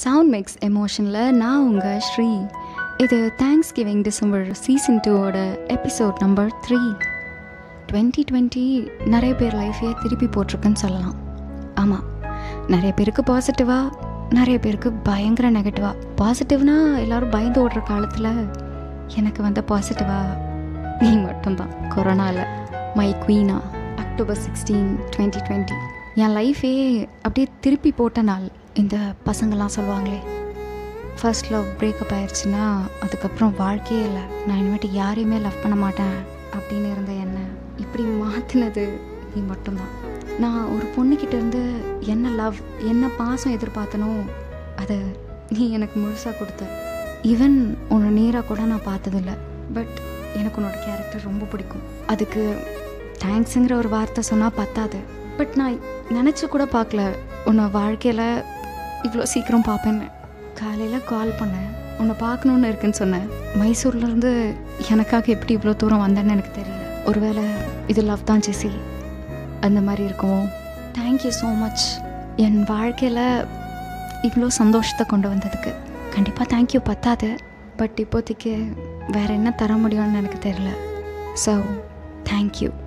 sound mix எமோஷனில் நான் உங்கள் ஸ்ரீ இது தேங்க்ஸ் கிவிங் டிசம்பர் சீசன் டூவோட episode number three twenty twenty நிறைய பேர் லைஃபையே திருப்பி போட்டிருக்குன்னு சொல்லலாம் ஆமாம் நிறைய பேருக்கு பாசிட்டிவாக நிறைய பேருக்கு பயங்கர நெகட்டிவாக பாசிட்டிவ்னா எல்லோரும் பயந்து ஓடுற காலத்தில் எனக்கு வந்த பாசிட்டிவாக நீ மட்டும்தான் கொரோனாவில் மை குவீனா அக்டோபர் சிக்ஸ்டீன் டுவெண்ட்டி டுவெண்ட்டி என் லைஃபே அப்படியே திருப்பி போட்ட நாள் இந்த பசங்கள்லாம் சொல்லுவாங்களே ஃபர்ஸ்ட் லவ் பிரேக்கப் ஆயிடுச்சுன்னா அதுக்கப்புறம் வாழ்க்கையே இல்லை நான் இனிமேட்டு யாரையுமே லவ் பண்ண மாட்டேன் அப்படின்னு இருந்த என்ன இப்படி மாற்றினது நீ மட்டும்தான் நான் ஒரு பொண்ணுக்கிட்ட இருந்து என்ன லவ் என்ன பாசம் எதிர்பார்த்தனோ அதை நீ எனக்கு முழுசாக கொடுத்த ஈவன் உன்னை நேராக கூட நான் பார்த்ததில்ல பட் எனக்கு உன்னோட கேரக்டர் ரொம்ப பிடிக்கும் அதுக்கு தேங்க்ஸுங்கிற ஒரு வார்த்தை சொன்னால் பத்தாது பட் நான் நினச்சி கூட பார்க்கல உன்னை வாழ்க்கையில் இவ்வளோ சீக்கிரம் பார்ப்பேன்னு காலையில் கால் பண்ணேன் உன்னை பார்க்கணுன்னு இருக்குன்னு சொன்னேன் மைசூர்லேருந்து எனக்காக எப்படி இவ்வளோ தூரம் வந்தேன்னு எனக்கு தெரியல ஒருவேளை இது லவ் தான் ஜெசி அந்த மாதிரி இருக்கும் தேங்க்யூ ஸோ மச் என் வாழ்க்கையில் இவ்வளோ சந்தோஷத்தை கொண்டு வந்ததுக்கு கண்டிப்பாக தேங்க்யூ பத்தாது பட் இப்போதைக்கு வேறு என்ன தர முடியும்னு எனக்கு தெரியல ஸோ தேங்க்யூ